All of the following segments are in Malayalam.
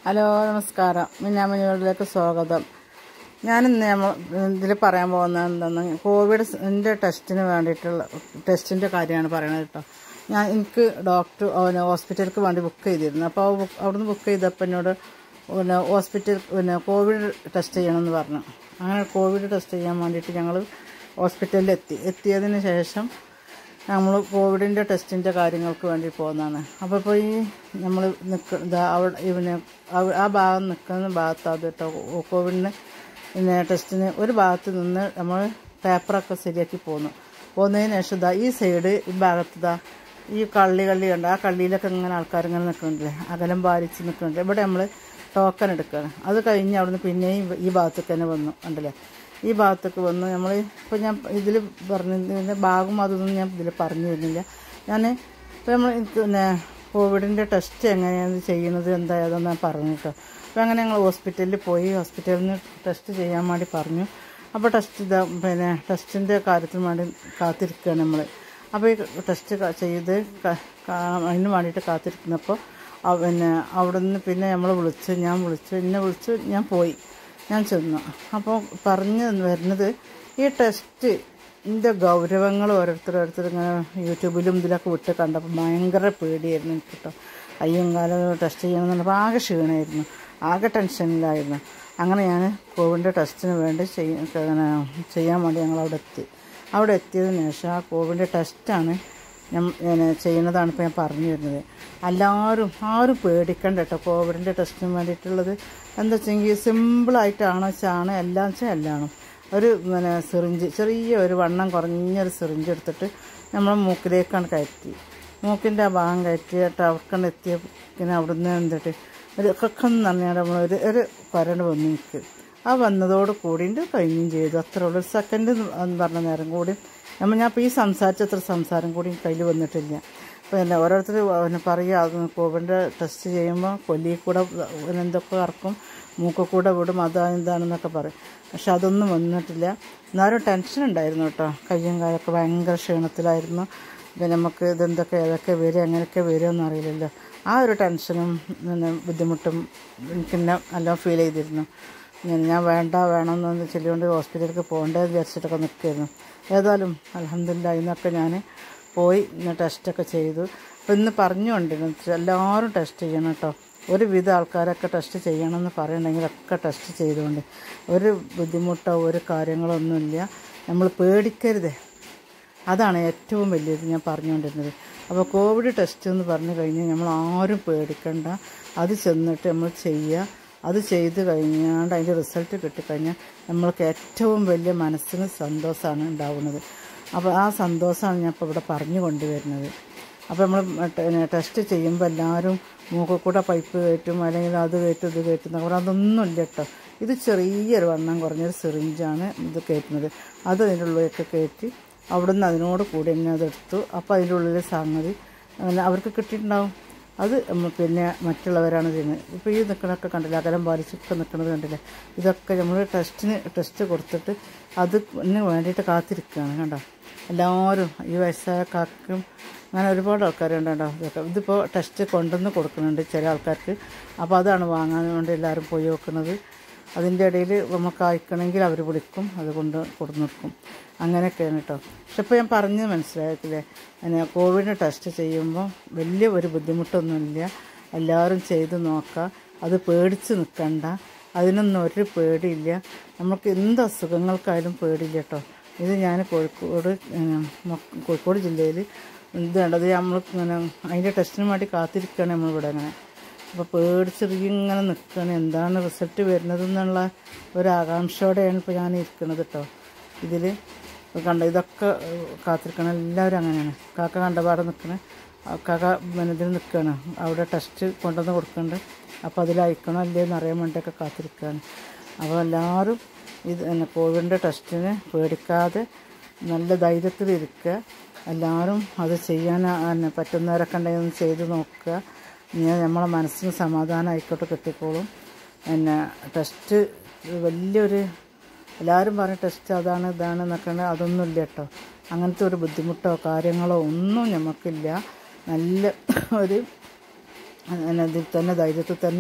ഹലോ നമസ്കാരം മിന്നാമിനികളിലേക്ക് സ്വാഗതം ഞാൻ ഇന്ന് നമ്മൾ ഇതിൽ പറയാൻ പോകുന്നത് എന്താണ് കോവിഡിൻ്റെ ടെസ്റ്റിന് വേണ്ടിയിട്ടുള്ള ടെസ്റ്റിൻ്റെ കാര്യമാണ് പറയണത് കേട്ടോ ഞാൻ എനിക്ക് ഡോക്ടർ പിന്നെ ഹോസ്പിറ്റലിലേക്ക് വേണ്ടി ബുക്ക് ചെയ്തിരുന്നു അപ്പോൾ ആ ബുക്ക് അവിടുന്ന് ബുക്ക് ചെയ്തപ്പോൾ എന്നോട് പിന്നെ ഹോസ്പിറ്റൽ പിന്നെ കോവിഡ് ടെസ്റ്റ് ചെയ്യണമെന്ന് പറഞ്ഞു അങ്ങനെ കോവിഡ് ടെസ്റ്റ് ചെയ്യാൻ വേണ്ടിയിട്ട് ഞങ്ങൾ ഹോസ്പിറ്റലിൽ എത്തി എത്തിയതിന് ശേഷം നമ്മൾ കോവിഡിൻ്റെ ടെസ്റ്റിൻ്റെ കാര്യങ്ങൾക്ക് വേണ്ടി പോകുന്നതാണ് അപ്പോൾ ഇപ്പോൾ ഈ നമ്മൾ നിൽക്ക ഇതാ അവിടെ ഇവന് അവ- ആ ഭാഗം നിൽക്കുന്ന ഭാഗത്താണ് കേട്ടോ കോവിഡിന് പിന്നെ ടെസ്റ്റിന് ഒരു ഭാഗത്ത് നിന്ന് നമ്മൾ പേപ്പറൊക്കെ ശരിയാക്കി പോന്നു പോകുന്നതിന് ശേഷം ഇതാ ഈ സൈഡ് ഈ ഭാഗത്ത് ഇതാ ഈ കള്ളി കള്ളി കണ്ട് ആ കള്ളിയിലൊക്കെ ഇങ്ങനെ ആൾക്കാർ ഇങ്ങനെ നിൽക്കുന്നുണ്ടല്ലേ അകലം പാലിച്ച് നിൽക്കുന്നുണ്ട് ഇവിടെ നമ്മൾ ടോക്കൺ എടുക്കുകയാണ് അത് കഴിഞ്ഞ് അവിടുന്ന് പിന്നെയും ഈ ഭാഗത്തേക്ക് തന്നെ വന്നു ഉണ്ടല്ലേ ഈ ഭാഗത്തേക്ക് വന്ന് നമ്മൾ ഇപ്പോൾ ഞാൻ ഇതിൽ പറഞ്ഞതിൻ്റെ ഭാഗം അതൊന്നും ഞാൻ ഇതിൽ പറഞ്ഞു തരുന്നില്ല ഞാൻ ഇപ്പോൾ നമ്മൾ എനിക്ക് പിന്നെ കോവിഡിൻ്റെ ടെസ്റ്റ് എങ്ങനെയാണ് ചെയ്യുന്നത് എന്താ ഏതെന്ന് ഞാൻ പറഞ്ഞു കേട്ടോ അപ്പോൾ അങ്ങനെ ഞങ്ങൾ ഹോസ്പിറ്റലിൽ പോയി ഹോസ്പിറ്റലിൽ നിന്ന് ടെസ്റ്റ് ചെയ്യാൻ വേണ്ടി പറഞ്ഞു അപ്പോൾ ടെസ്റ്റ് ഇതാ പിന്നെ ടെസ്റ്റിൻ്റെ കാര്യത്തിന് വേണ്ടി കാത്തിരിക്കുകയാണ് നമ്മൾ അപ്പോൾ ഈ ടെസ്റ്റ് ക- ചെയ്ത് ക- കാ- അതിന് വേണ്ടിയിട്ട് കാത്തിരിക്കുന്നപ്പോൾ ആ പിന്നെ അവിടെ നിന്ന് പിന്നെ നമ്മൾ വിളിച്ച് ഞാൻ വിളിച്ചു എന്നെ വിളിച്ച് ഞാൻ പോയി ഞാൻ ചെന്നു അപ്പോൾ പറഞ്ഞു വരുന്നത് ഈ ടെസ്റ്റ് ഇതിൻ്റെ ഗൗരവങ്ങൾ ഓരോരുത്തർ ഓരോരുത്തർ ഇങ്ങനെ യൂട്യൂബിലും ഇതിലൊക്കെ വിട്ട് കണ്ടപ്പോൾ ഭയങ്കര പേടിയായിരുന്നു എനിക്ക് കേട്ടോ അയ്യും കാലം ടെസ്റ്റ് ചെയ്യണമെന്ന് പറഞ്ഞപ്പോൾ ആകെ ക്ഷീണമായിരുന്നു ആകെ ടെൻഷനിലായിരുന്നു അങ്ങനെ ഞാൻ കോവിഡിൻ്റെ ടെസ്റ്റിന് വേണ്ടി ചെയ്യ- ഇങ്ങനെ ചെയ്യാൻ വേണ്ടി ഞങ്ങൾ അവിടെ എത്തി അവിടെ എത്തിയതിന് ശേഷം ആ കോവിഡിൻ്റെ ടെസ്റ്റാണ് ഞാൻ ഞാൻ ചെയ്യുന്നതാണ് ഇപ്പോൾ ഞാൻ പറഞ്ഞു വരുന്നത് എല്ലാവരും ആരും പേടിക്കണ്ട കേട്ടോ കോവിഡിൻ്റെ ടെസ്റ്റിന് വേണ്ടിയിട്ടുള്ളത് എന്താ വെച്ചെങ്കിൽ സിമ്പിളായിട്ടാണ് വെച്ചാണ് എല്ലാം വെച്ചാൽ എല്ലാമാണ് ഒരു പിന്നെ സിറിഞ്ച് ചെറിയ ഒരു വണ്ണം കുറഞ്ഞൊരു സിറിഞ്ച് എടുത്തിട്ട് നമ്മൾ മൂക്കിലേക്കാണ് കയറ്റി മൂക്കിൻ്റെ ആ ഭാഗം കയറ്റിയിട്ട് അവർക്കാണ് എത്തിയ പിന്നെ അവിടുന്ന് എന്നിട്ട് ഒരു കക്കെന്ന് പറഞ്ഞാൽ നമ്മൾ ഒരു ഒരു പരണ്ട് വന്നു എനിക്ക് ആ വന്നതോട് കൂടിയിട്ട് കഴിഞ്ഞും ചെയ്തു അത്ര ഉള്ളൂ ഒരു സെക്കൻഡ് എന്ന് പറഞ്ഞ നേരം കൂടി നമ്മൾ ഞാൻ ഇപ്പോൾ ഈ സംസാരിച്ചത്ര സംസാരം കൂടി കയ്യിൽ വന്നിട്ടില്ല പിന്നെ ഓരോരുത്തർ പിന്നെ പറയുക അത് കോവിഡിൻ്റെ ടെസ്റ്റ് ചെയ്യുമ്പോൾ കൊല്ലി കൂടെ പിന്നെ എന്തൊക്കെ ഇറക്കും മൂക്കിൽ കൂടെ വിടും അതാ ഇതാണെന്നൊക്കെ പറയും പക്ഷെ അതൊന്നും വന്നിട്ടില്ല എന്നാലും ടെൻഷൻ ഉണ്ടായിരുന്നു കേട്ടോ കയ്യും കാലൊക്കെ ഭയങ്കര ക്ഷീണത്തിലായിരുന്നു പിന്നെ നമുക്ക് ഇതെന്തൊക്കെ ഏതൊക്കെ വരും എങ്ങനെയൊക്കെ വരുമെന്ന് അറിയില്ലല്ലോ ആ ഒരു ടെൻഷനും പിന്നെ ബുദ്ധിമുട്ടും എനിക്ക് തന്നെ നല്ല ഫീൽ ചെയ്തിരുന്നു ഞാൻ ഞാൻ വേണ്ട വേണമെന്നൊന്ന് ചെല്ലുകൊണ്ട് ഹോസ്പിറ്റലിലേക്ക് പോകണ്ടേ വിചാരിച്ചിട്ടൊക്കെ നിൽക്കുമായിരുന്നു ഏതായാലും അലഹമില്ല ഇന്നൊക്കെ ഞാൻ പോയി ഇന്ന് ടെസ്റ്റൊക്കെ ചെയ്തു അപ്പോൾ ഇന്ന് പറഞ്ഞുകൊണ്ടിരുന്നു എല്ലാവരും ടെസ്റ്റ് ചെയ്യണം കേട്ടോ ഒരുവിധ ആൾക്കാരൊക്കെ ടെസ്റ്റ് ചെയ്യണമെന്ന് പറയണമെങ്കിൽ ഒക്കെ ടെസ്റ്റ് ചെയ്തുകൊണ്ട് ഒരു ബുദ്ധിമുട്ടോ ഒരു കാര്യങ്ങളോ ഒന്നുമില്ല നമ്മൾ പേടിക്കരുതേ അതാണ് ഏറ്റവും വലിയത് ഞാൻ പറഞ്ഞുകൊണ്ടിരുന്നത് അപ്പോൾ കോവിഡ് ടെസ്റ്റ് എന്ന് പറഞ്ഞു കഴിഞ്ഞാൽ നമ്മൾ ആരും പേടിക്കണ്ട അത് ചെന്നിട്ട് നമ്മൾ ചെയ്യുക അത് ചെയ്ത് കഴിഞ്ഞാണ്ട് അതിൻ്റെ റിസൾട്ട് കിട്ടിക്കഴിഞ്ഞാൽ നമ്മൾക്ക് ഏറ്റവും വലിയ മനസ്സിന് സന്തോഷമാണ് ഉണ്ടാവുന്നത് അപ്പോൾ ആ സന്തോഷമാണ് ഞാൻ ഇപ്പോൾ ഇവിടെ പറഞ്ഞു കൊണ്ടുവരുന്നത് അപ്പോൾ നമ്മൾ ടെസ്റ്റ് ചെയ്യുമ്പോൾ എല്ലാവരും മൂക്കിൽ കൂടെ പൈപ്പ് കയറ്റും അല്ലെങ്കിൽ അത് കയറ്റും ഇത് കയറ്റും എന്നൊക്കെ പറഞ്ഞാൽ അതൊന്നും ഇല്ല കേട്ടോ ഇത് ചെറിയൊരു വണ്ണം കുറഞ്ഞൊരു സിറിഞ്ചാണ് ഇത് കയറ്റുന്നത് അത് അതിൻ്റെ ഉള്ളിലേക്ക് കയറ്റി അവിടുന്ന് അതിനോട് കൂടി തന്നെ അതെടുത്തു അപ്പോൾ അതിൻ്റെ ഉള്ളിൽ സംഗതി അങ്ങനെ അവർക്ക് കിട്ടിയിട്ടുണ്ടാവും അത് ഉം പിന്നെ മറ്റുള്ളവരാണ് ചെയ്യുന്നത് ഇപ്പോൾ ഈ നിൽക്കണൊക്കെ കണ്ടില്ല അകലം പാലിച്ചൊക്കെ നിൽക്കുന്നത് കണ്ടില്ലേ ഇതൊക്കെ നമ്മൾ ടെസ്റ്റിന് ടെസ്റ്റ് കൊടുത്തിട്ട് അത് ഇതിന് വേണ്ടിയിട്ട് കാത്തിരിക്കുകയാണ് കണ്ടോ എല്ലാവരും ഈ വയസ്സായ കാക്കും അങ്ങനെ ഒരുപാട് ആൾക്കാരുണ്ട് കേട്ടോ ഇതൊക്കെ ഇതിപ്പോൾ ടെസ്റ്റ് കൊണ്ടുവന്ന് കൊടുക്കുന്നുണ്ട് ചില ആൾക്കാർക്ക് അപ്പോൾ അതാണ് വാങ്ങാൻ വേണ്ടി എല്ലാവരും പോയി വെക്കുന്നത് അതിൻ്റെ ഇടയിൽ നമുക്ക് അയക്കണമെങ്കിൽ അവർ വിളിക്കും അതുകൊണ്ട് കൊടുന്നു കൊടുക്കും അങ്ങനെയൊക്കെയാണ് കേട്ടോ പക്ഷെ ഇപ്പോൾ ഞാൻ പറഞ്ഞത് മനസ്സിലായിട്ടില്ലേ പിന്നെ കോവിഡിന് ടെസ്റ്റ് ചെയ്യുമ്പോൾ വലിയ ഒരു ബുദ്ധിമുട്ടൊന്നുമില്ല എല്ലാവരും ചെയ്ത് നോക്കുക അത് പേടിച്ച് നിൽക്കണ്ട അതിനൊന്നും ഒരു പേടിയില്ല നമുക്ക് എന്ത് അസുഖങ്ങൾക്കായാലും പേടിയില്ല കേട്ടോ ഇത് ഞാൻ കോഴിക്കോട് ഉം, മൊ- കോഴിക്കോട് ജില്ലയിൽ ഇത് വേണ്ടത് നമ്മൾ ഇങ്ങനെ അതിൻ്റെ ടെസ്റ്റിന് വേണ്ടി കാത്തിരിക്കുകയാണ് നമ്മളിവിടെ അങ്ങനെ അപ്പോൾ പേടിച്ചിങ്ങനെ നിൽക്കുകയാണ് എന്താണ് റിസൾട്ട് വരുന്നത് എന്നുള്ള ഒരു ആകാംക്ഷയോടെയാണ് ഇപ്പോൾ ഞാൻ ഇരിക്കുന്നത് കേട്ടോ ഇതിൽ കണ്ട ഇതൊക്കെ ഏഹ്, കാത്തിരിക്കണം എല്ലാവരും അങ്ങനെയാണ് കാക്ക കണ്ടപാടെ നിൽക്കണേ കാക്ക പിന്നെ ഇതിൽ നിൽക്കുകയാണ് അവിടെ ടെസ്റ്റ് കൊണ്ടുവന്ന് കൊടുക്കുന്നുണ്ട് അപ്പോൾ അതിൽ അയക്കണോ അല്ലേ എന്ന് അറിയാൻ വേണ്ടിയൊക്കെ കാത്തിരിക്കുകയാണ് അപ്പോൾ എല്ലാവരും ഇത് പിന്നെ കോവിഡിൻ്റെ ടെസ്റ്റിന് പേടിക്കാതെ നല്ല ധൈര്യത്തിലിരിക്കുക എല്ലാവരും അത് ചെയ്യാൻ പിന്നെ പറ്റുന്നവരൊക്കെ ഉണ്ടെങ്കിൽ ഒന്ന് ചെയ്ത് നോക്കുക ഇങ്ങനെ നമ്മളെ മനസ്സിന് സമാധാനം ആയിക്കോട്ടെ കിട്ടിക്കോളും പിന്നെ ടെസ്റ്റ് വലിയൊരു എല്ലാവരും പറഞ്ഞ ടെസ്റ്റ് അതാണ് ഇതാണ് എന്നൊക്കെ ഉണ്ട്. അതൊന്നും ഇല്ല കേട്ടോ അങ്ങനത്തെ ഒരു ബുദ്ധിമുട്ടോ കാര്യങ്ങളോ ഒന്നും നമുക്കില്ല നല്ല ഒരു അങ്ങനെ ഇതിൽ തന്നെ ധൈര്യത്തിൽ തന്നെ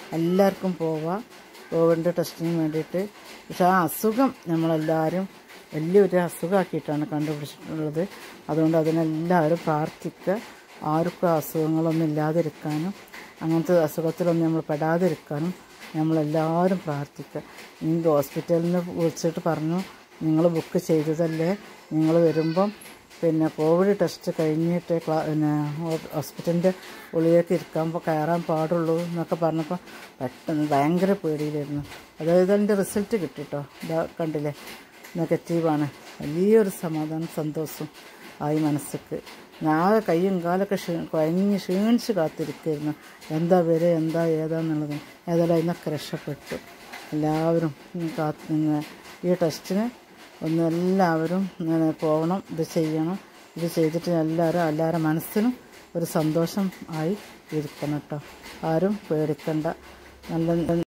എല്ലാവർക്കും പോവാം കോവിഡിൻ്റെ ടെസ്റ്റിന് വേണ്ടിയിട്ട് പക്ഷെ ആ അസുഖം നമ്മളെല്ലാവരും വലിയൊരു അസുഖമാക്കിയിട്ടാണ് കണ്ടുപിടിച്ചിട്ടുള്ളത് അതുകൊണ്ട് അതിനെല്ലാവരും പ്രാർത്ഥിക്കുക ആർക്കും അസുഖങ്ങളൊന്നും ഇല്ലാതിരിക്കാനും അങ്ങനത്തെ അസുഖത്തിലൊന്നും നമ്മൾ പെടാതിരിക്കാനും നമ്മളെല്ലാവരും പ്രാർത്ഥിക്കുക ഈ ഹോസ്പിറ്റലിൽ നിന്ന് വിളിച്ചിട്ട് പറഞ്ഞു നിങ്ങൾ ബുക്ക് ചെയ്തതല്ലേ നിങ്ങൾ വരുമ്പം പിന്നെ കോവിഡ് ടെസ്റ്റ് കഴിഞ്ഞിട്ട് ക്ലാ പിന്നെ ഹോസ്പിറ്റലിൻ്റെ ഉള്ളിലേക്ക് ഇരിക്കാൻ പോ- കയറാൻ പാടുള്ളൂ എന്നൊക്കെ പറഞ്ഞപ്പോൾ പെട്ടെന്ന് ഭയങ്കര പേടിയിലായിരുന്നു അതായത് അതിൻ്റെ റിസൾട്ട് കിട്ടിട്ടോ ഇതാ കണ്ടില്ലേ നെഗറ്റീവാണ് വലിയൊരു സമാധാനം സന്തോഷം ആയി മനസ്സിക്ക് ഞാൻ കയ്യും കാലൊക്കെ ക്ഷീ കുഴഞ്ഞ് ക്ഷീണിച്ച് കാത്തിരിക്കുമായിരുന്നു എന്താ വരെ എന്താ ഏതാന്നുള്ളത് ഏതായാലും അതിനൊക്കെ രക്ഷപ്പെട്ടു എല്ലാവരും ഇനി കാത്ത് നിന്ന് ഈ ടെസ്റ്റിന് ഒന്ന് എല്ലാവരും ഇങ്ങനെ പോകണം ഇത് ചെയ്യണം ഇത് ചെയ്തിട്ട് എല്ലാവരും എല്ലാവരുടെ മനസ്സിനും ഒരു സന്തോഷം ആയി ഇരിക്കണം കേട്ടോ ആരും പേടിക്കണ്ട നല്ല